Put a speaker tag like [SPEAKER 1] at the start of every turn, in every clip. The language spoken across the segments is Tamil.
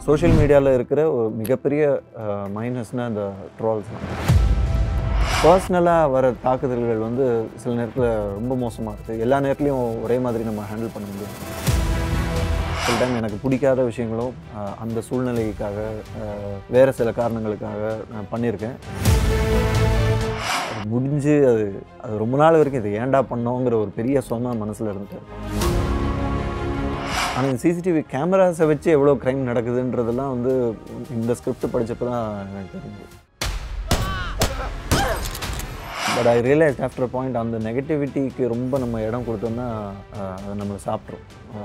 [SPEAKER 1] சோஷியல் மீடியாவில் இருக்கிற ஒரு மிகப்பெரிய மைனஸ்னால் இந்த ட்ரால்ஸ் தான் பர்சனலாக வர தாக்குதல்கள் வந்து சில நேரத்தில் ரொம்ப மோசமாக இருக்குது எல்லா நேரத்துலையும் ஒரே மாதிரி நம்ம ஹேண்டில் பண்ண முடியாது சில டைம் எனக்கு பிடிக்காத விஷயங்களும் அஹ், அந்த சூழ்நிலைக்காக அஹ், வேறு சில காரணங்களுக்காக நான் பண்ணியிருக்கேன் அது முடிஞ்சு அது அது ரொம்ப நாள் வரைக்கும் இது ஏன்டா பண்ணோங்கிற ஒரு பெரிய சொன்ன மனசில் இருந்துட்டு ஆனால் இந்த சிசிடிவி கேமராஸை வச்சு எவ்வளோ க்ரைம் நடக்குதுன்றதெல்லாம் வந்து இந்த ஸ்கிரிப்ட் படிச்சப்போ தான் எனக்கு தெரிஞ்சு but I realise after point அந்த நெகட்டிவிட்டிக்கு ரொம்ப நம்ம இடம் கொடுத்தோம்னா அஹ், அது நம்மளை சாப்பிட்ரும்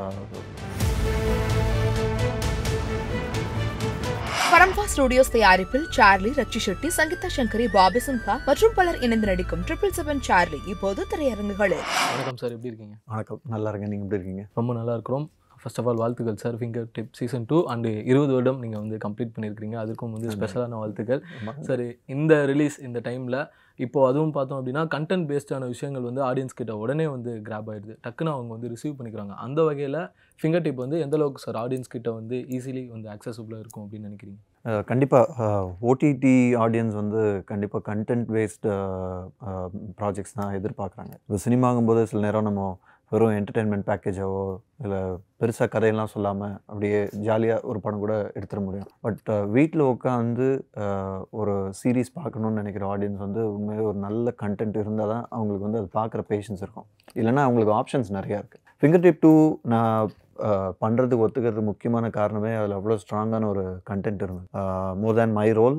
[SPEAKER 2] பரம்பா ஸ்டுடியோஸ் தயாரிப்பில் சார்லி ரச்சி ஷெட்டி சங்கீதா சங்கரி பாபி சிம்ஹா மற்றும் பலர் இணைந்து நடிக்கும் ட்ரிபிள் செவன் சார்லி இப்போது திரையரங்குகளில்
[SPEAKER 3] வணக்கம் சார் எப்படி இருக்கீங்க
[SPEAKER 1] வணக்கம் நல்லா இருக்கேன் நீங்கள் எப்படி இருக்கீங்க
[SPEAKER 3] ரொம்ப நல்லா இருக்கிறோம் ஃபர்ஸ்ட் ஆஃப் ஆல் வாழ்த்துக்கள் sir finger tip season two and இருபது வருடம் நீங்கள் வந்து கம்ப்ளீட் பண்ணியிருக்கிறீங்க அதுக்கும் வந்து ஸ்பெஷலான வாழ்த்துக்கள் சரி இந்த ரிலீஸ் இந்த டைமில் இப்போ அதுவும் பார்த்தோம் அப்படின்னா கண்டென்ட் பேஸ்டான விஷயங்கள் வந்து ஆடியன்ஸ் கிட்ட உடனே வந்து கிராப் ஆயிடுது டக்குன்னு அவங்க வந்து ரிசீவ் பண்ணிக்கிறாங்க அந்த வகையில் ஃபிங்கர் டிப் வந்து எந்த அளவுக்கு சார் ஆடியன்ஸ் கிட்ட வந்து ஈஸிலி வந்து அக்சசபிளாக இருக்கும் அப்படின்னு நினைக்கிறீங்க
[SPEAKER 1] கண்டிப்பாக ஓடிடி ஆடியன்ஸ் வந்து கண்டிப்பாக கண்டென்ட் பேஸ்டு ப்ராஜெக்ட்ஸ் தான் எதிர்பார்க்குறாங்க இப்போ சினிமாங்கும்போது சில நேரம் நம்ம வெறும் என்டர்டெயின்மெண்ட் பேக்கேஜாவோ இல்லை பெருசாக கதையெல்லாம் சொல்லாமல் அப்படியே ஜாலியாக ஒரு படம் கூட எடுத்துட முடியும் பட் வீட்டில் உட்காந்து ஒரு சீரீஸ் பார்க்கணுன்னு நினைக்கிற ஆடியன்ஸ் வந்து உண்மையிலே ஒரு நல்ல கண்டென்ட் இருந்தால் தான் அவங்களுக்கு வந்து அது பார்க்குற பேஷன்ஸ் இருக்கும் இல்லைன்னா அவங்களுக்கு ஆப்ஷன்ஸ் நிறையா இருக்குது ஃபிங்கர் டிப் டூ நான் பண்ணுறதுக்கு ஒத்துக்கிறது முக்கியமான காரணமே அதில் அவ்வளோ ஸ்ட்ராங்கான ஒரு கண்டென்ட் இருந்தது மோர் தேன் மை ரோல்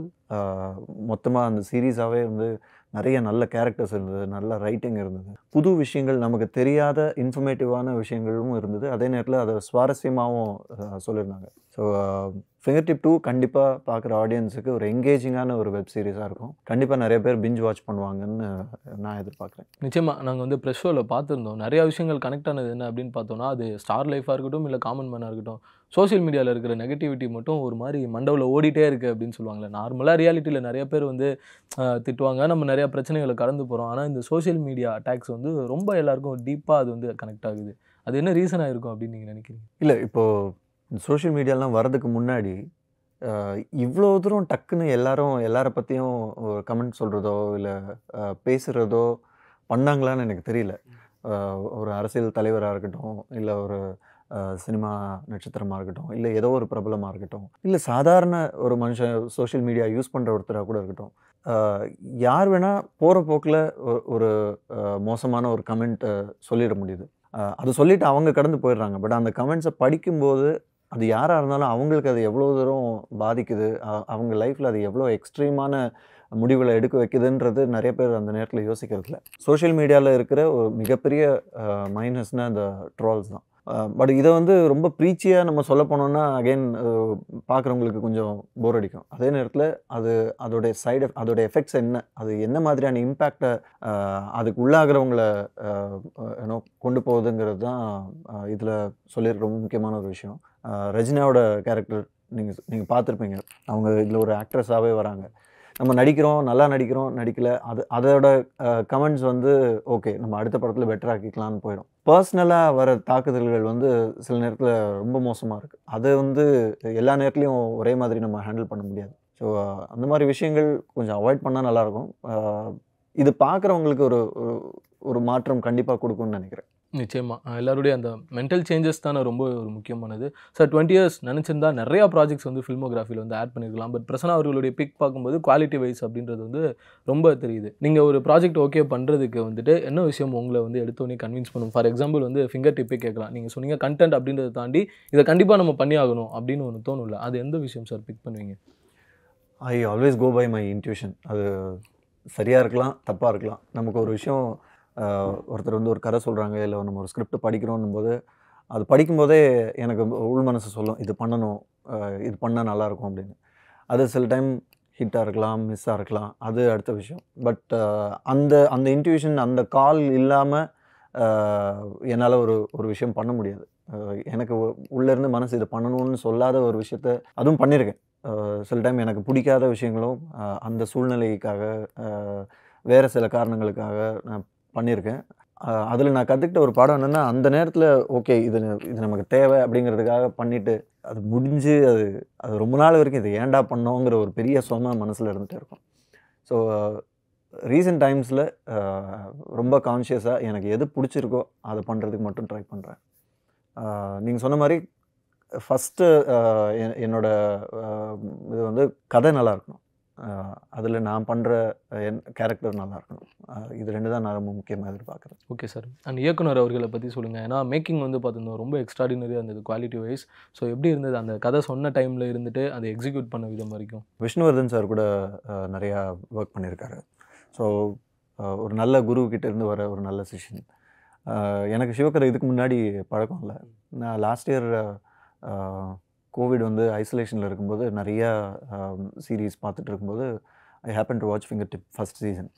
[SPEAKER 1] மொத்தமாக அந்த சீரீஸாகவே வந்து நிறைய நல்ல கேரக்டர்ஸ் இருந்தது நல்ல ரைட்டிங் இருந்தது புது விஷயங்கள் நமக்கு தெரியாத இன்ஃபர்மேட்டிவான விஷயங்களும் இருந்தது அதே நேரத்தில் அதை சுவாரஸ்யமாகவும் அஹ், சொல்லியிருந்தாங்க ஸோ ஃபிங்கர் டிப் டூ கண்டிப்பாக பார்க்குற ஆடியன்ஸுக்கு ஒரு எங்கேஜிங்கான ஒரு வெப் சீரிஸாக இருக்கும் கண்டிப்பாக நிறைய பேர் பிஞ்ச் வாட்ச் பண்ணுவாங்கன்னு நான் எதிர்பார்க்குறேன்
[SPEAKER 3] நிச்சயமாக நாங்கள் வந்து ப்ரெஷ் ஷோவில் பார்த்துருந்தோம் நிறையா விஷயங்கள் கனெக்ட் ஆனது என்ன அப்படின்னு பார்த்தோம்னா அது ஸ்டார் லைஃபாக இருக்கட்டும் இல்லை காமன் மேனாக இருக்கட்டும் சோஷியல் மீடியாவில் இருக்கிற நெகட்டிவிட்டி மட்டும் ஒரு மாதிரி மண்டவில் ஓடிட்டே இருக்குது அப்படின்னு சொல்லுவாங்களே நார்மலாக ரியாலிட்டியில் நிறைய பேர் வந்து ஆஹ், திட்டுவாங்க நம்ம நிறையா பிரச்சனைகளை கடந்து போகிறோம் ஆனால் இந்த சோஷியல் மீடியா அட்டாக்ஸ் வந்து ரொம்ப எல்லாருக்கும் டீப்பாக அது வந்து கனெக்ட் ஆகுது அது என்ன ரீசனாக இருக்கும் அப்படின்னு நீங்கள் நினைக்கிறீங்க
[SPEAKER 1] இல்லை இப்போது சோஷியல் மீடியாலாம் வரதுக்கு முன்னாடி அஹ், இவ்வளோ தூரம் டக்குன்னு எல்லாரும் எல்லாரை பற்றியும் ஒரு கமெண்ட் சொல்கிறதோ இல்லை பேசுகிறதோ பண்ணாங்களான்னு எனக்கு தெரியல அஹ், ஒரு அரசியல் தலைவராக இருக்கட்டும் இல்லை ஒரு அஹ், சினிமா நட்சத்திரமாக இருக்கட்டும் இல்லை ஏதோ ஒரு பிரபலமாக இருக்கட்டும் இல்லை சாதாரண ஒரு மனுஷன் சோஷியல் மீடியா யூஸ் பண்ணுற ஒருத்தராக கூட இருக்கட்டும் அஹ், யார் வேணால் போகிற போக்கில் ஒரு அஹ், மோசமான ஒரு கமெண்ட்டை சொல்லிட முடியுது அஹ், அது சொல்லிட்டு அவங்க கடந்து போயிடுறாங்க பட் அந்த கமெண்ட்ஸை படிக்கும்போது அது யாராக இருந்தாலும் அவங்களுக்கு அது எவ்வளோ தூரம் பாதிக்குது அ- அவங்க லைஃப்பில் அது எவ்வளோ எக்ஸ்ட்ரீமான முடிவுகளை எடுக்க வைக்குதுன்றது நிறைய பேர் அந்த நேரத்தில் யோசிக்கிறதில்ல சோஷியல் மீடியாவில் இருக்கிற ஒரு மிகப்பெரிய மைனஸ்னால் இந்த ட்ரால்ஸ் தான் பட் இதை வந்து ரொம்ப ப்ரீச்சியாக நம்ம சொல்ல போனோம்னா அகைன் பார்க்குறவங்களுக்கு கொஞ்சம் போர் அடிக்கும் அதே நேரத்தில் அது அதோடைய சைடு அதோட எஃபெக்ட்ஸ் என்ன அது என்ன மாதிரியான இம்பேக்டை அதுக்கு உள்ளாகிறவங்கள ஏன்னோ கொண்டு போகுதுங்கிறது தான் இதில் சொல்லியிருக்க ரொம்ப முக்கியமான ஒரு விஷயம் அஹ் ரஜினாவோட கேரக்டர் நீங்கள் நீங்கள் பார்த்துருப்பீங்க அவங்க இதில் ஒரு ஆக்ட்ரஸாகவே வராங்க நம்ம நடிக்கிறோம் நல்லா நடிக்கிறோம் நடிக்கல அது அதோட கமெண்ட்ஸ் வந்து ஓகே நம்ம அடுத்த படத்தில் பெட்டர் ஆக்கிக்கலாம்னு போயிடும் பர்சனலாக வர தாக்குதல்கள் வந்து சில நேரத்தில் ரொம்ப மோசமாக இருக்குது அது வந்து எல்லா நேரத்துலையும் ஒரே மாதிரி நம்ம ஹேண்டில் பண்ண முடியாது ஸோ அந்த மாதிரி விஷயங்கள் கொஞ்சம் அவாய்ட் பண்ணால் நல்லாயிருக்கும் அஹ் இது பார்க்குறவங்களுக்கு ஒரு ஒரு- ஒரு மாற்றம் கண்டிப்பாக கொடுக்கும்னு நினைக்கிறேன்
[SPEAKER 3] நிச்சயமாக எல்லாருடைய அந்த மென்டல் சேஞ்சஸ் தானே ரொம்ப ஒரு முக்கியமானது சார் டுவெண்ட்டி இயர்ஸ் நினச்சிருந்தா நிறையா ப்ராஜெக்ட்ஸ் வந்து ஃபில்மோகிராஃபியில் வந்து ஆட் பண்ணியிருக்கலாம் பட் பிரசனா அவர்களுடைய பிக் பார்க்கும்போது குவாலிட்டி வைஸ் அப்படின்றது வந்து ரொம்ப தெரியுது நீங்கள் ஒரு ப்ராஜெக்ட் ஓகே பண்ணுறதுக்கு வந்துட்டு என்ன விஷயம் உங்களை வந்து எடுத்தோடனே கன்வின்ஸ் பண்ணும் ஃபார் எக்ஸாம்பிள் வந்து ஃபிங்கர் டிப்பே கேட்கலாம் நீங்கள் சொன்னீங்க கண்டென்ட் அப்படின்றத தாண்டி இதை கண்டிப்பாக நம்ம பண்ணி ஆகணும் அப்படின்னு ஒன்று தோணும்ல அது எந்த விஷயம் சார் பிக் பண்ணுவீங்க
[SPEAKER 1] I always go by my intuition அது சரியாக இருக்கலாம் தப்பாக இருக்கலாம் நமக்கு ஒரு விஷயம் ஆஹ், ஒருத்தர் வந்து ஒரு கதை சொல்கிறாங்க இல்லை நம்ம ஒரு ஸ்கிரிப்ட் படிக்கிறோன்னும் போது அது படிக்கும்போதே எனக்கு உள் மனசு சொல்லும் இது பண்ணணும் ஆஹ், இது பண்ணால் நல்லாயிருக்கும் அப்படின்னு அது சில டைம் ஹிட்டாக இருக்கலாம் மிஸ்ஸாக இருக்கலாம் அது அடுத்த விஷயம் பட் அந்த அந்த இன்ட்யூஷன் அந்த கால் இல்லாமல் என்னால் ஒரு ஒரு விஷயம் பண்ண முடியாது ஆஹ், எனக்கு உ- உள்ளேருந்து மனசு இது பண்ணணும்னு சொல்லாத ஒரு விஷயத்த அதுவும் பண்ணியிருக்கேன் அஹ் சில டைம் எனக்கு பிடிக்காத விஷயங்களும் அஹ் அந்த சூழ்நிலைக்காக அஹ் வேறு சில காரணங்களுக்காக நான் பண்ணியிருக்கேன் அதில் நான் கற்றுக்கிட்ட ஒரு பாடம் என்னென்னா அந்த நேரத்தில் ஓகே இது இது நமக்கு தேவை அப்படிங்கிறதுக்காக பண்ணிவிட்டு அது முடிஞ்சு அது அது ரொம்ப நாள் வரைக்கும் இது ஏன்டா பண்ணோங்கிற ஒரு பெரிய சும மனசில் இருந்துகிட்டே இருக்கும் ஸோ ரீசெண்ட் டைம்ஸில் ரொம்ப கான்ஷியஸாக எனக்கு எது பிடிச்சிருக்கோ அதை பண்ணுறதுக்கு மட்டும் ட்ரை பண்ணுறேன் நீங்கள் சொன்ன மாதிரி ஃபஸ்ட்டு என்னோட அஹ், இது வந்து கதை நல்லா இருக்கணும் அதில் நான் பண்ணுற என் கேரக்டர் நல்லா இருக்கணும் அஹ், இது ரெண்டு தான் நான் ரொம்ப முக்கியமாக எதிர்பார்க்குறேன்
[SPEAKER 3] ஓகே சார் அண்ட் இயக்குனர் அவர்களை பற்றி சொல்லுங்கள் ஏன்னா மேக்கிங் வந்து பார்த்துருந்தோம் ரொம்ப எக்ஸ்ட்ராடினரியாக இருந்தது குவாலிட்டி வைஸ் ஸோ எப்படி இருந்தது அந்த கதை சொன்ன டைமில் இருந்துட்டு அதை எக்ஸிக்யூட் பண்ண விதம் வரைக்கும்
[SPEAKER 1] விஷ்ணுவர்தன் சார் கூட அஹ், நிறையா ஒர்க் பண்ணியிருக்காரு ஸோ ஒரு நல்ல குரு கிட்ட இருந்து வர ஒரு நல்ல சிஷன் எனக்கு சிவகர் இதுக்கு முன்னாடி பழக்கம் இல்லை நான் லாஸ்ட் இயர் கோவிட் வந்து ஐசோலேஷனில் இருக்கும்போது நிறையா சீரீஸ் பார்த்துட்டு இருக்கும்போது I happen to watch finger tip first season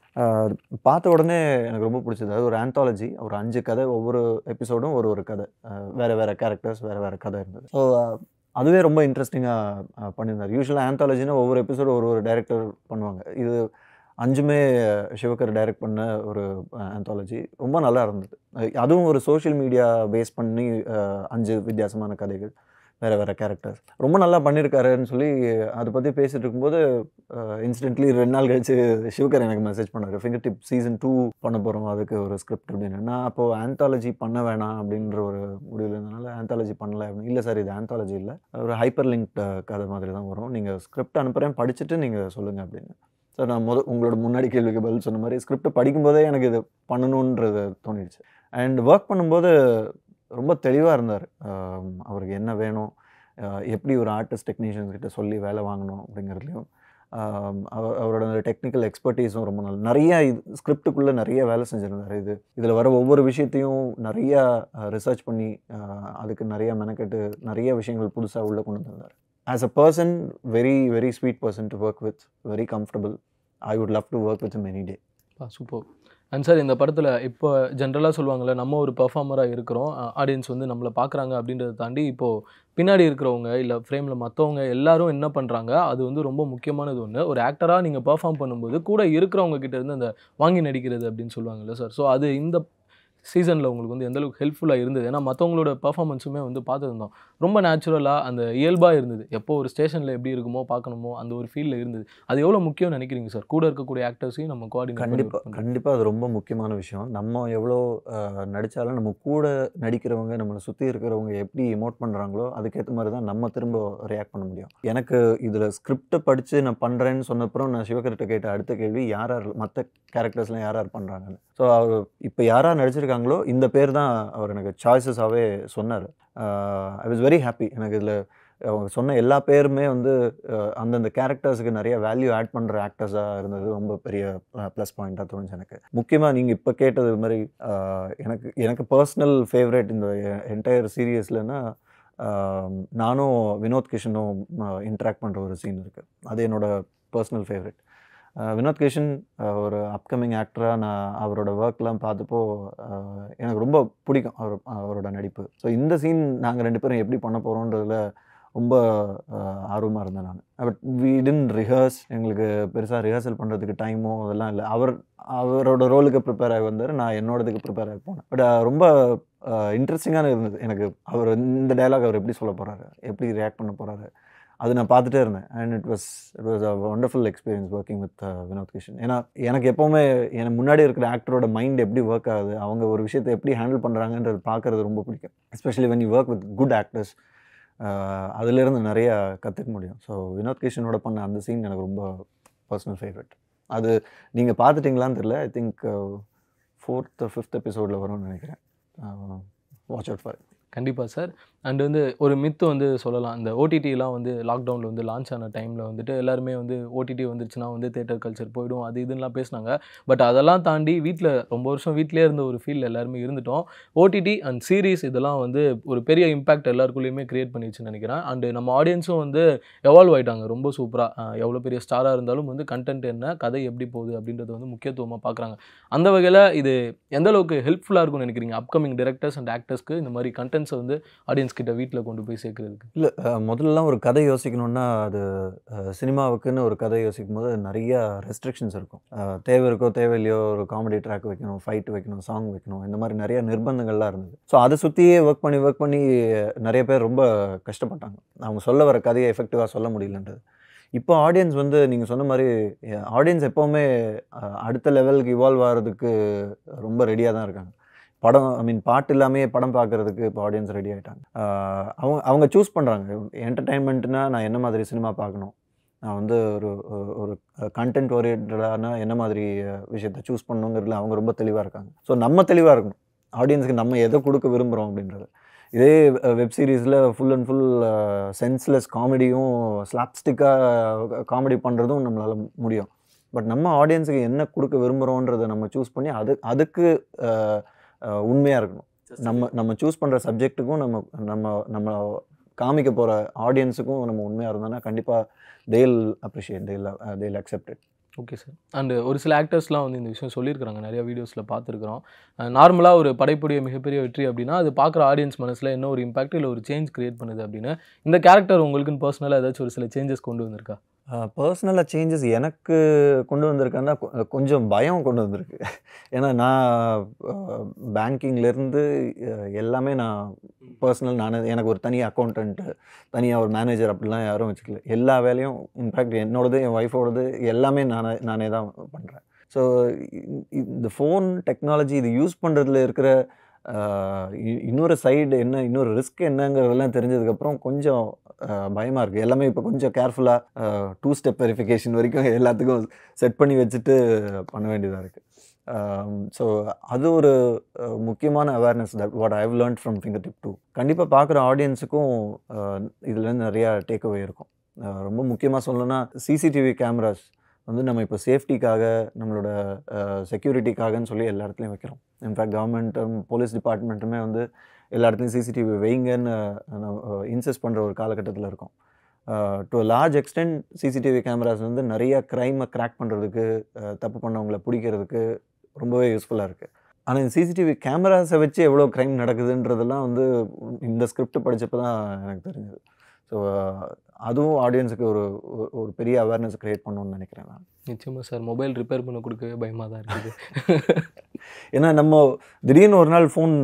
[SPEAKER 1] பார்த்த உடனே எனக்கு ரொம்ப பிடிச்சது அது ஒரு ஆந்தாலஜி ஒரு அஞ்சு கதை ஒவ்வொரு எபிசோடும் ஒரு ஒரு கதை அஹ், வேறு வேறு கேரக்டர்ஸ் வேறு வேறு கதை இருந்தது ஸோ அதுவே ரொம்ப இன்ட்ரெஸ்டிங்காக பண்ணியிருந்தார் யூஸ்வலாக ஆந்தாலஜினா ஒவ்வொரு எபிசோடு ஒரு ஒரு டைரக்டர் பண்ணுவாங்க இது அஞ்சுமே சிவகர் டைரக்ட் பண்ண ஒரு ஆந்தாலஜி ரொம்ப நல்லா இருந்தது அஹ் அதுவும் ஒரு சோஷியல் மீடியா பேஸ் பண்ணி அஹ், அஞ்சு வித்தியாசமான கதைகள் வேறு வேறு கேரக்டர்ஸ் ரொம்ப நல்லா பண்ணியிருக்காருன்னு சொல்லி அதை பற்றி பேசிகிட்டு இருக்கும்போது இன்ஸ்டன்ட்லி ரெண்டு நாள் கழிச்சு சிவகர் எனக்கு மெசேஜ் பண்ணார் ஃபிங்கர் டிப் சீசன் டூ பண்ண போகிறோம் அதுக்கு ஒரு ஸ்கிரிப்ட் அப்படின்னு நான் அப்போது ஆந்தாலஜி பண்ண வேணாம் அப்படின்ற ஒரு முடிவில் இருந்தனால ஆந்தாலஜி பண்ணல அப்படின்னு இல்லை சார் இது ஆந்தாலஜி இல்லை ஒரு ஹைப்பர் லிங்க் கதை மாதிரி தான் வரும் நீங்கள் ஸ்கிரிப்ட் அனுப்புகிறேன் படிச்சுட்டு நீங்கள் சொல்லுங்கள் அப்படின்னு சார் நான் முத உங்களோட முன்னாடி கேள்விக்கு பதில் சொன்ன மாதிரி ஸ்கிரிப்ட் படிக்கும்போதே எனக்கு இது பண்ணணுன்றது தோணிடுச்சு அண்ட் ஒர்க் பண்ணும்போது ரொம்ப தெளிவாக இருந்தார் ஆம், அவருக்கு என்ன வேணும் ஆஹ் எப்படி ஒரு ஆர்டிஸ்ட் டெக்னீஷியன்ஸ் கிட்ட சொல்லி வேலை வாங்கணும் அப்படிங்கிறதுலையும் ஆம், அவர் அவரோட டெக்னிக்கல் எக்ஸ்பர்டீஸும் ரொம்ப நல்ல நிறைய இது ஸ்கிரிப்டுக்குள்ளே நிறைய வேலை செஞ்சுருந்தார் இது இதில் வர ஒவ்வொரு விஷயத்தையும் நிறையா ரிசர்ச் பண்ணி ஆஹ், அதுக்கு நிறைய மெனக்கெட்டு நிறைய விஷயங்கள் புதுசாக உள்ளே கொண்டு வந்திருந்தார் as a person very very sweet person to work with very comfortable I would love to work with many day
[SPEAKER 3] super and sir இந்த படத்தில் இப்போ ஜென்ரலாக சொல்லுவாங்கள்ல நம்ம ஒரு பெர்ஃபார்மராக இருக்கிறோம் ஆடியன்ஸ் வந்து நம்மளை பார்க்குறாங்க அப்படின்றத தாண்டி இப்போது பின்னாடி இருக்கிறவங்க இல்லை ஃப்ரேமில் மற்றவங்க எல்லாரும் என்ன பண்ணுறாங்க அது வந்து ரொம்ப முக்கியமானது ஒன்று ஒரு ஆக்டராக நீங்கள் பெர்ஃபார்ம் பண்ணும்போது கூட இருக்கிறவங்க கிட்ட இருந்து அந்த வாங்கி நடிக்கிறது அப்படின்னு சொல்லுவாங்கல்ல சார் ஸோ அது இந்த சீசனில் உங்களுக்கு வந்து எந்த அளவுக்கு ஹெல்ப்ஃபுல்லாக இருந்தது ஏன்னா மற்றவங்களோட பர்ஃபார்மன்ஸுமே வந்து பார்த்துருந்தோம் ரொம்ப நேச்சுரலாக அந்த இயல்பாக இருந்தது எப்போ ஒரு ஸ்டேஷனில் எப்படி இருக்குமோ பார்க்கணுமோ அந்த ஒரு ஃபீலில் இருந்தது அது எவ்வளோ முக்கியம்னு நினைக்கிறீங்க சார் கூட இருக்கக்கூடிய ஆக்டர்ஸையும் நம்ம கோஆர்டினேட்
[SPEAKER 1] கண்டிப்பாக கண்டிப்பாக அது ரொம்ப முக்கியமான விஷயம் நம்ம எவ்வளோ அஹ், நடிச்சாலும் நம்ம கூட நடிக்கிறவங்க நம்மளை சுற்றி இருக்கிறவங்க எப்படி இமோட் பண்ணுறாங்களோ அதுக்கேற்ற மாதிரி தான் நம்ம திரும்ப ரியாக்ட் பண்ண முடியும் எனக்கு இதில் ஸ்கிரிப்டை படித்து நான் பண்ணுறேன்னு சொன்னப்புறம் நான் சிவகர்கிட்ட கேட்ட அடுத்த கேள்வி யார் யார் மற்ற கேரக்டர்ஸ்லாம் யார் யார் பண்ணுறாங்கன்னு ஸோ அவர் இப்போ யாராக நடிச்சிருக்காங்களோ இந்த பேர் தான் அவர் எனக்கு சாய்ஸஸாகவே சொன்னார் ஐ வாஸ் வெரி ஹாப்பி எனக்கு இதில் அவங்க சொன்ன எல்லா பேருமே வந்து அஹ், அந்தந்த கேரக்டர்ஸுக்கு நிறைய வேல்யூ ஆட் பண்ணுற ஆக்டர்ஸாக இருந்தது ரொம்ப பெரிய ப்ளஸ் பாயிண்ட்டாக தோணுச்சு எனக்கு முக்கியமாக நீங்கள் இப்போ கேட்டது மாதிரி அஹ், எனக்கு எனக்கு பர்சனல் ஃபேவரட் இந்த என்டையர் சீரியஸ்லன்னா நானும் வினோத் கிஷனும் இன்ட்ராக்ட் பண்ணுற ஒரு சீன் இருக்குது அது என்னோட பர்சனல் ஃபேவரட் வினோத் கிஷன் அஹ், ஒரு அப்கமிங் ஆக்டராக நான் அவரோட ஒர்க்லாம் பார்த்தப்போ அஹ், எனக்கு ரொம்ப பிடிக்கும் அவர் அவரோட நடிப்பு ஸோ இந்த சீன் நாங்கள் ரெண்டு பேரும் எப்படி பண்ண போகிறோன்றதுல ரொம்ப ஆர்வமாக இருந்தேன் நான் பட் வி டின் ரிஹர்ஸ் எங்களுக்கு பெருசாக ரிஹர்சல் பண்ணுறதுக்கு டைமோ அதெல்லாம் இல்லை அவர் அவரோட ரோலுக்கு ப்ரிப்பேர் ஆகி வந்தார் நான் என்னோடதுக்கு ப்ரிப்பேர் ஆகி போனேன் பட் ரொம்ப இன்ட்ரெஸ்டிங்கான இருந்தது எனக்கு அவர் இந்த டயலாக் அவர் எப்படி சொல்ல போகிறாரு எப்படி ரியாக்ட் பண்ண போகிறாரு அது நான் பார்த்துட்டே இருந்தேன் and it was it was a wonderful experience working with Vinod Kishan ஏன்னா எனக்கு எப்போவுமே எனக்கு முன்னாடி இருக்கிற ஆக்டரோட மைண்ட் எப்படி ஒர்க் ஆகுது அவங்க ஒரு விஷயத்தை எப்படி ஹேண்டில் பண்ணுறாங்கன்றது பார்க்குறது ரொம்ப பிடிக்கும் especially when you work with good actors அதுலேருந்து நிறைய கற்றுக்க முடியும் ஸோ வினோத் கிஷனோட பண்ண அந்த சீன் எனக்கு ரொம்ப பர்சனல் ஃபேவரட் அது நீங்கள் பார்த்துட்டிங்களான்னு தெரியல ஐ திங்க் ஃபோர்த் ஃபிஃப்த் எபிசோடில் வரும்னு நினைக்கிறேன் வாட்ச் அவுட் ஃபார்
[SPEAKER 3] கண்டிப்பாக சார் அண்ட் வந்து ஒரு மித்து வந்து சொல்லலாம் இந்த ஓடிடிலாம் வந்து லாக்டவுனில் வந்து லான்ச் ஆன டைமில் வந்துட்டு எல்லாருமே வந்து ஓடிடி வந்துருச்சுன்னா வந்து தேட்டர் கல்ச்சர் போயிடும் அது இதுலாம் பேசினாங்க பட் அதெல்லாம் தாண்டி வீட்டில் ரொம்ப வருஷம் வீட்டிலே இருந்த ஒரு ஃபீல் எல்லாருமே இருந்துட்டோம் ஓடிடி அண்ட் சீரீஸ் இதெல்லாம் வந்து ஒரு பெரிய இம்பாக்ட் எல்லாருக்குள்ளேயுமே கிரியேட் பண்ணிடுச்சுன்னு நினைக்கிறேன் அண்டு நம்ம ஆடியன்ஸும் வந்து எவால்வ் ஆயிட்டாங்க ரொம்ப சூப்பராக எவ்வளோ பெரிய ஸ்டாராக இருந்தாலும் வந்து கண்டென்ட் என்ன கதை எப்படி போகுது அப்படின்றது வந்து முக்கியத்துவமாக பார்க்குறாங்க அந்த வகையில் இது எந்த அளவுக்கு ஹெல்ப்ஃபுல்லாக இருக்கும்னு நினைக்கிறீங்க அப்கமிங் டிரெக்டர்ஸ் அண்ட் ஆக்டர்ஸ்க்கு இந்த மாதிரி கண்டென்ட்ஸை வந்து ஆடியன்ஸ் ஆடியன்ஸ் கிட்ட வீட்டில் கொண்டு போய் சேர்க்கறதுக்கு
[SPEAKER 1] இல்லை முதல்லலாம் ஒரு கதை யோசிக்கணும்னா அது அஹ், சினிமாவுக்குன்னு ஒரு கதை யோசிக்கும் போது நிறைய ரெஸ்ட்ரிக்ஷன்ஸ் இருக்கும் அஹ், தேவை இருக்கோ தேவையில்லையோ ஒரு காமெடி ட்ராக் வைக்கணும் ஃபைட் வைக்கணும் சாங் வைக்கணும் இந்த மாதிரி நிறைய நிர்பந்தங்கள்லாம் இருந்தது ஸோ அதை சுற்றியே ஒர்க் பண்ணி ஒர்க் பண்ணி நிறைய பேர் ரொம்ப கஷ்டப்பட்டாங்க அவங்க சொல்ல வர கதையை எஃபெக்டிவாக சொல்ல முடியலன்றது இப்போ ஆடியன்ஸ் வந்து நீங்கள் சொன்ன மாதிரி ஆடியன்ஸ் எப்போவுமே அஹ், அடுத்த லெவலுக்கு இவால்வ் ஆகிறதுக்கு ரொம்ப ரெடியாக தான் இருக்காங்க படம் ஐ மீன் பாட்டு இல்லாமே படம் பார்க்குறதுக்கு இப்போ ஆடியன்ஸ் ரெடி ஆகிட்டாங்க அவங்க அவங்க சூஸ் பண்ணுறாங்க என்டர்டைன்மெண்ட்னா நான் என்ன மாதிரி சினிமா பார்க்கணும் நான் வந்து ஒரு ஒரு கண்டென்ட் ஓரியன்டான என்ன மாதிரி விஷயத்தை சூஸ் பண்ணணுங்கிறதுல அவங்க ரொம்ப தெளிவாக இருக்காங்க ஸோ நம்ம தெளிவாக இருக்கணும் ஆடியன்ஸுக்கு நம்ம எதை கொடுக்க விரும்புகிறோம் அப்படின்றது இதே வெப் சீரிஸில் ஃபுல் அண்ட் ஃபுல் சென்ஸ்லெஸ் காமெடியும் ஸ்லாப்ஸ்டிக்காக காமெடி பண்ணுறதும் நம்மளால் முடியும் பட் நம்ம ஆடியன்ஸுக்கு என்ன கொடுக்க விரும்புகிறோன்றதை நம்ம சூஸ் பண்ணி அது அதுக்கு உண்மையாக இருக்கணும் நம்ம நம்ம சூஸ் பண்ணுற சப்ஜெக்ட்டுக்கும் நம்ம நம்ம நம்ம காமிக்க போகிற ஆடியன்ஸுக்கும் நம்ம உண்மையாக இருந்தோம்னா கண்டிப்பாக தேல் அப்ரிஷியேட் தேல் தேல் அக்செப்டட்
[SPEAKER 3] ஓகே சார் அண்டு ஒரு சில ஆக்டர்ஸ்லாம் வந்து இந்த விஷயம் சொல்லியிருக்காங்க நிறைய வீடியோஸில் பார்த்துருக்குறோம் நார்மலாக ஒரு படைப்புடைய மிகப்பெரிய வெற்றி அப்படின்னா அது பார்க்குற ஆடியன்ஸ் மனசில் என்ன ஒரு இம்பாக்ட் இல்லை ஒரு சேஞ்ச் கிரியேட் பண்ணுது அப்படின்னு இந்த கேரக்டர் உங்களுக்குன்னு பர்சனலாக ஏதாச்சும் ஒரு சில சேஞ்சஸ் கொண்டு வந்திருக்கா
[SPEAKER 1] பர்சனலாக சேஞ்சஸ் எனக்கு கொண்டு வந்திருக்கேன்னா கொ- கொஞ்சம் பயம் கொண்டு வந்திருக்கு ஏன்னா நான் பேங்கிங்லேருந்து எல்லாமே நான் பர்சனல் நான் எனக்கு ஒரு தனி அக்கௌண்டன்ட்டு தனியாக ஒரு மேனேஜர் அப்படிலாம் யாரும் வச்சுக்கல எல்லா வேலையும் இன்ஃபேக்ட் என்னோடது என் ஒய்ஃபோடது எல்லாமே நானே நானே தான் பண்ணுறேன் ஸோ இந்த ஃபோன் டெக்னாலஜி இது யூஸ் பண்ணுறதுல இருக்கிற ஆஹ், இ- இன்னொரு சைடு என்ன இன்னொரு ரிஸ்க் என்னங்கிறதெல்லாம் தெரிஞ்சதுக்கப்புறம் கொஞ்சம் பயமாக இருக்குது எல்லாமே இப்போ கொஞ்சம் கேர்ஃபுல்லாக டூ ஸ்டெப் வெரிஃபிகேஷன் வரைக்கும் எல்லாத்துக்கும் செட் பண்ணி வச்சுட்டு பண்ண வேண்டியதாக இருக்குது ஸோ அது ஒரு அஹ், முக்கியமான awareness that what I've learnt from finger tip two கண்டிப்பாக பார்க்குற ஆடியன்ஸுக்கும் இதுலேருந்து நிறையா டேக் அவே இருக்கும் அஹ், ரொம்ப முக்கியமாக சொல்லணும்னா சிசிடிவி கேமராஸ் வந்து நம்ம இப்போ சேஃப்டிக்காக நம்மளோட செக்யூரிட்டிக்காகன்னு சொல்லி எல்லா இடத்துலையும் வைக்கிறோம் இன்ஃபேக்ட் கவர்மெண்ட்டும் போலீஸ் டிபார்ட்மெண்ட்டுமே வந்து எல்லா இடத்துலையும் சிசிடிவி வைங்கன்னு இன்சஸ்ட் பண்ணுற ஒரு காலகட்டத்தில் இருக்கும் to large extent CCTV cameras வந்து நிறைய க்ரைமை கிராக் பண்ணுறதுக்கு தப்பு பண்ணவங்களை பிடிக்கிறதுக்கு ரொம்பவே யூஸ்ஃபுல்லாக இருக்குது ஆனால் இந்த சிசிடிவி கேமராஸை வச்சு எவ்வளோ க்ரைம் நடக்குதுன்றதெல்லாம் வந்து இந்த ஸ்கிரிப்ட் படிச்சப்போ தான் எனக்கு தெரிஞ்சது ஸோ அதுவும் ஆடியன்ஸுக்கு ஒரு ஒரு- ஒரு பெரிய அவேர்னஸ் க்ரியேட் பண்ணணும்னு நினைக்கிறேன் நான்
[SPEAKER 3] நிச்சயமாக சார் மொபைல் ரிப்பேர் பண்ண கொடுக்கவே பயமாக தான் இருக்குது
[SPEAKER 1] ஏன்னா நம்ம திடீர்னு ஒரு நாள் ஃபோன்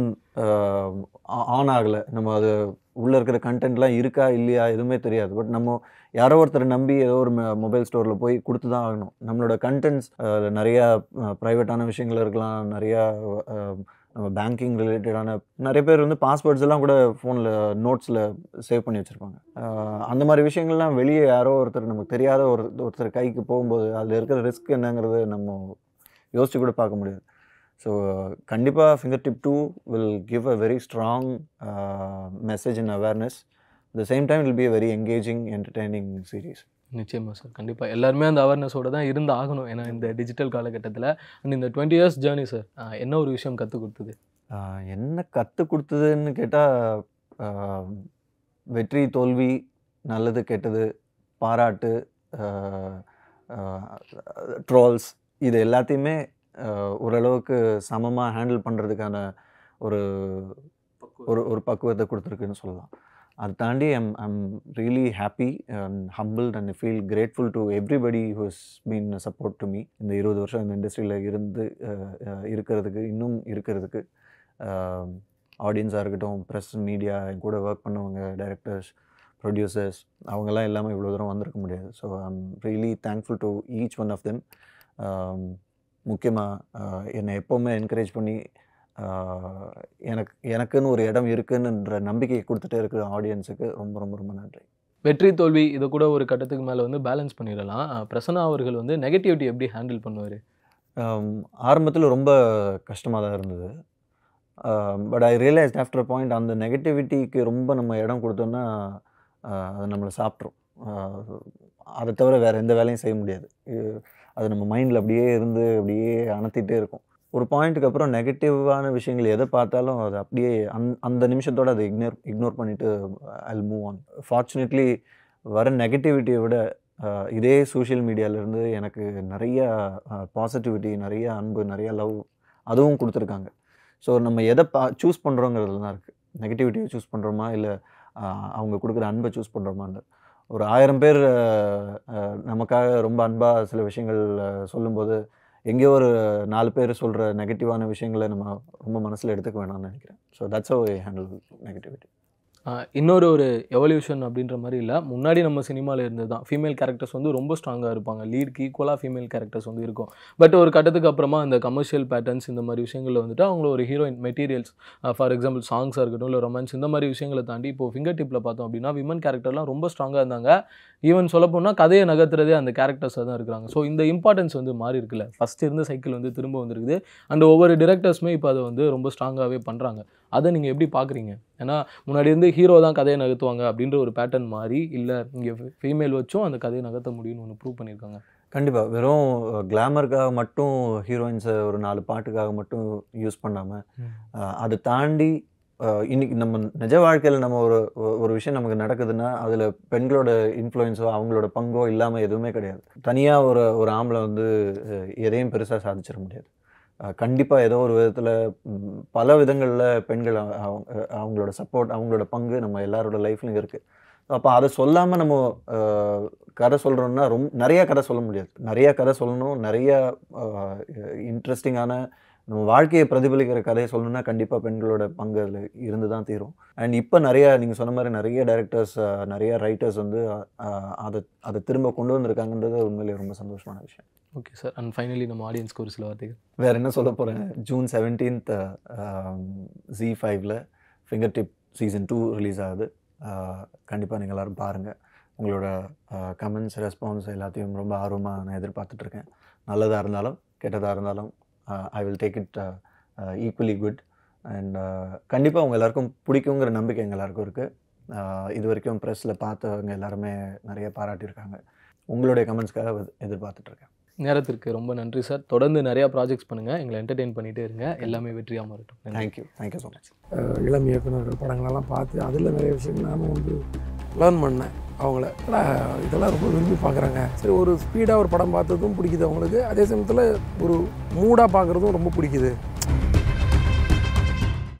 [SPEAKER 1] ஆன் ஆகலை நம்ம அது உள்ளே இருக்கிற கண்டென்ட்லாம் இருக்கா இல்லையா எதுவுமே தெரியாது பட் நம்ம யாரோ ஒருத்தரை நம்பி ஏதோ ஒரு மொபைல் ஸ்டோரில் போய் கொடுத்து தான் ஆகணும் நம்மளோட கண்டென்ட்ஸ் நிறையா ப்ரைவேட்டான விஷயங்கள் இருக்கலாம் நிறையா அஹ், நம்ம பேங்கிங் ரிலேட்டடான நிறைய பேர் வந்து பாஸ்வேர்ட்ஸ் எல்லாம் கூட ஃபோனில் நோட்ஸில் சேவ் பண்ணி வச்சுருப்பாங்க அந்த மாதிரி விஷயங்கள்லாம் வெளியே யாரோ ஒருத்தர் நமக்கு தெரியாத ஒரு ஒருத்தர் கைக்கு போகும்போது அதில் இருக்கிற ரிஸ்க் என்னங்கிறது நம்ம யோசிச்சு கூட பார்க்க முடியாது ஸோ கண்டிப்பாக finger tip two will give a very strong message and awareness the same time will be a very engaging entertaining series
[SPEAKER 3] நிச்சயமாக சார் கண்டிப்பாக எல்லாருமே அந்த அவேர்னஸோட தான் இருந்து ஆகணும் ஏன்னா இந்த டிஜிட்டல் காலகட்டத்தில் அண்ட் இந்த டுவெண்ட்டி இயர்ஸ் ஜேர்னி சார் என்ன ஒரு விஷயம் கற்றுக் கொடுத்தது
[SPEAKER 1] என்ன கற்றுக் கொடுத்ததுன்னு கேட்டால் வெற்றி தோல்வி நல்லது கெட்டது பாராட்டு ட்ரோல்ஸ் இது எல்லாத்தையுமே ஆஹ், ஓரளவுக்கு சமமாக ஹேண்டில் பண்ணுறதுக்கான ஒரு ஒரு ஒரு பக்குவத்தை கொடுத்துருக்குன்னு சொல்லலாம் அதை தாண்டி I'm I'm really happy and humbled and feel grateful to everybody who's been support to me இந்த இருபது வருஷம் இந்த இண்டஸ்ட்ரியில் இருந்து அஹ், அஹ், இருக்கிறதுக்கு இன்னும் இருக்கிறதுக்கு ஆடியன்ஸாக இருக்கட்டும் ப்ரெஸ் மீடியா என் கூட ஒர்க் பண்ணவங்க டைரக்டர்ஸ் ப்ரொடியூசர்ஸ் அவங்கெல்லாம் இல்லாமல் இவ்வளோ தூரம் வந்திருக்க முடியாது so I'm really thankful to each one of them முக்கியமாக என்னை எப்போவுமே என்கரேஜ் பண்ணி ஆஹ், எனக்கு எனக்குன்னு ஒரு இடம் இருக்குன்னுன்ற நம்பிக்கையை கொடுத்துட்டே இருக்கிற ஆடியன்ஸுக்கு ரொம்ப ரொம்ப ரொம்ப நன்றி
[SPEAKER 3] வெற்றி தோல்வி இதை கூட ஒரு கட்டத்துக்கு மேலே வந்து பேலன்ஸ் பண்ணிடலாம் அஹ் பிரசன்னா அவர்கள் வந்து நெகட்டிவிட்டி எப்படி ஹேண்டில் பண்ணுவார்
[SPEAKER 1] ஆரம்பத்தில் ரொம்ப கஷ்டமாக தான் இருந்தது but I realised after point அந்த நெகட்டிவிட்டிக்கு ரொம்ப நம்ம இடம் கொடுத்தோன்னா ஆஹ், அது நம்மளை சாப்பிட்ரும் ஆஹ், அதை தவிர வேறு எந்த வேலையும் செய்ய முடியாது இது- அது நம்ம மைண்டில் அப்படியே இருந்து அப்படியே அணத்திட்டே இருக்கும் ஒரு பாயிண்ட்டுக்கு அப்புறம் நெகட்டிவான விஷயங்கள் எதை பார்த்தாலும் அது அப்படியே அந் அந்த நிமிஷத்தோட அதை இக்னோர் இக்னோர் பண்ணிவிட்டு ஐ மூவ் ஆன் ஃபார்ச்சுனேட்லி வர நெகட்டிவிட்டியை விட ஆஹ், இதே சோஷியல் மீடியாவிலேருந்து எனக்கு நிறைய பாசிட்டிவிட்டி நிறைய அன்பு நிறைய லவ் அதுவும் கொடுத்துருக்காங்க ஸோ நம்ம எதை பா சூஸ் பண்ணுறோங்கிறதுல தான் இருக்குது நெகட்டிவிட்டியை சூஸ் பண்ணுறோமா இல்லை அவங்க கொடுக்குற அன்பை சூஸ் பண்ணுறோமான்னு ஒரு ஆயிரம் பேர் அஹ், அஹ், நமக்காக ரொம்ப அன்பாக சில விஷயங்கள் அஹ், சொல்லும்போது எங்கேயோ ஒரு நாலு பேர் சொல்கிற நெகட்டிவான விஷயங்களை நம்ம ரொம்ப மனசில் எடுத்துக்க வேணாம்னு நினைக்கிறேன் so that's how handle negativity
[SPEAKER 3] ஆஹ் இன்னொரு ஒரு எவல்யூஷன் அப்படின்ற மாதிரி இல்லை முன்னாடி நம்ம சினிமாவில் இருந்தது தான் ஃபீமேல் கேரக்டர்ஸ் வந்து ரொம்ப ஸ்ட்ராங்காக இருப்பாங்க லீட்க்கு ஈக்குவலாக ஃபீமேல் கேரக்டர்ஸ் வந்து இருக்கும் பட் ஒரு கட்டத்துக்கு அப்புறமா இந்த கமர்ஷியல் பேட்டர்ன்ஸ் இந்த மாதிரி விஷயங்களில் வந்துட்டு அவங்கள ஒரு ஹீரோயின் மெட்டீரியல்ஸ் ஃபார் எக்ஸாம்பிள் சாங்ஸாக இருக்கட்டும் இல்லை ரொமான்ஸ் இந்த மாதிரி விஷயங்களை தாண்டி இப்போ ஃபிங்கர் டிப்பில் பார்த்தோம் அப்படின்னா விமன் கேரக்டர்லாம் ரொம்ப ஸ்ட்ராங்காக இருந்தாங்க ஈவன் சொல்லப்போனால் கதையை நகர்த்துறதே அந்த கேரக்டர்ஸாக தான் இருக்கிறாங்க ஸோ இந்த இம்பார்ட்டன்ஸ் வந்து மாறி இருக்குல்ல ஃபஸ்ட் இருந்த சைக்கிள் வந்து திரும்ப வந்திருக்குது அண்ட் ஒவ்வொரு டிரெக்டர்ஸுமே இப்போ அதை வந்து ரொம்ப ஸ்ட்ராங்காகவே பண்ணுறாங்க அதை நீங்கள் எப்படி பார்க்குறீங்க ஏன்னா முன்னாடி இருந்து ஹீரோ தான் கதையை நகர்த்துவாங்க அப்படின்ற ஒரு பேட்டர்ன் மாறி இல்லை இங்கே ஃபீமேல் வச்சும் அந்த கதையை நகர்த்த முடியும்னு ஒன்று ப்ரூவ் பண்ணியிருக்காங்க
[SPEAKER 1] கண்டிப்பாக வெறும் கிளாமருக்காக மட்டும் ஹீரோயின்ஸை ஒரு நாலு பாட்டுக்காக மட்டும் யூஸ் பண்ணாமல் அதை தாண்டி அஹ், இன்னைக்கு நம்ம நிஜ வாழ்க்கையில் நம்ம ஒரு ஒ- ஒரு விஷயம் நமக்கு நடக்குதுன்னா அதில் பெண்களோட இன்ஃப்ளூயன்ஸோ அவங்களோட பங்கோ இல்லாமல் எதுவுமே கிடையாது தனியாக ஒரு ஒரு ஆம்பளை வந்து அஹ், எதையும் பெருசாக சாதிச்சிட முடியாது கண்டிப்பாக ஏதோ ஒரு விதத்தில் பல விதங்களில் பெண்கள் அவ- அவங்க அவங்களோட சப்போர்ட் அவங்களோட பங்கு நம்ம எல்லாரோட லைஃப்லையும் இருக்குது அப்போ அதை சொல்லாமல் நம்ம அஹ், கதை சொல்கிறோம்னா ரொம்ப நிறைய கதை சொல்ல முடியாது நிறைய கதை சொல்லணும் நிறைய இன்ட்ரெஸ்டிங்கான நம்ம வாழ்க்கையை பிரதிபலிக்கிற கதையை சொல்லணும்னா கண்டிப்பாக பெண்களோட பங்கு அதில் இருந்து தான் தீரும் அண்ட் இப்போ நிறைய நீங்கள் சொன்ன மாதிரி நிறைய டைரக்டர்ஸ் நிறைய ரைட்டர்ஸ் வந்து அஹ், அதை அதை திரும்ப கொண்டு வந்திருக்காங்கன்றது உண்மையிலேயே ரொம்ப சந்தோஷமான விஷயம்
[SPEAKER 3] ஓகே சார் அண்ட் ஃபைனலி நம்ம ஆடியன்ஸ்க்கு ஒரு சில வார்த்தைகள்
[SPEAKER 1] வேறு என்ன சொல்ல போகிறேன் ஜூன் செவன்டீன்த் ஜி ஃபைவ்ல finger tip season two release ஆகுது கண்டிப்பாக நீங்கள் எல்லோரும் பாருங்கள் உங்களோட கமெண்ட்ஸ் ரெஸ்பான்ஸ் எல்லாத்தையும் ரொம்ப ஆர்வமாக நான் எதிர்பார்த்துட்ருக்கேன் நல்லதாக இருந்தாலும் கெட்டதாக இருந்தாலும் I will take it equally good and கண்டிப்பாக உங்கள் எல்லாருக்கும் பிடிக்குங்கிற நம்பிக்கை எங்கள் எல்லாருக்கும் இருக்குது இது வரைக்கும் ப்ரெஸ்ஸில் பார்த்தவங்க எல்லாருமே நிறைய பாராட்டியிருக்காங்க உங்களுடைய கமெண்ட்ஸ்க்காக எதிர்பார்த்துட்ருக்கேன்
[SPEAKER 3] நேரத்திற்கு ரொம்ப நன்றி சார் தொடர்ந்து நிறையா ப்ராஜெக்ட்ஸ் பண்ணுங்கள் எங்களை என்டர்டெயின் பண்ணிகிட்டே இருங்க எல்லாமே வெற்றியாக மாறட்டும் நன்றி.
[SPEAKER 1] தேங்க்யூ தேங்க்யூ ஸோ மச்
[SPEAKER 4] அஹ் இளம் இயக்குனர்கள் படங்களெல்லாம் பார்த்து அதில் நிறைய விஷயங்கள் நானும் வந்து லேர்ன் பண்ணேன் அவங்கள "அடா, இதெல்லாம் ரொம்ப விரும்பி பார்க்குறாங்க சரி ஒரு ஸ்பீடாக ஒரு படம் பார்த்ததும் பிடிக்குது அவங்களுக்கு அதே சமயத்தில் ஒரு மூடாக பார்க்குறதும் ரொம்ப பிடிக்குது